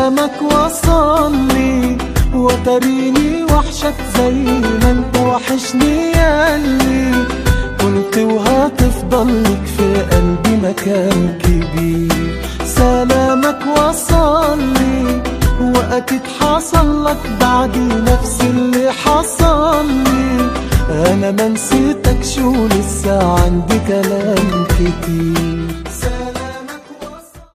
سلامك وصلي وتريني وحشك زي ما انت وحشني ياللي كنت وهتفضل لك في قلبي مكان كبير سلامك وصلي واكيد حصل لك بعدي نفس اللي حصل لي انا ما نسيتك شو لسه عندي كلام كتير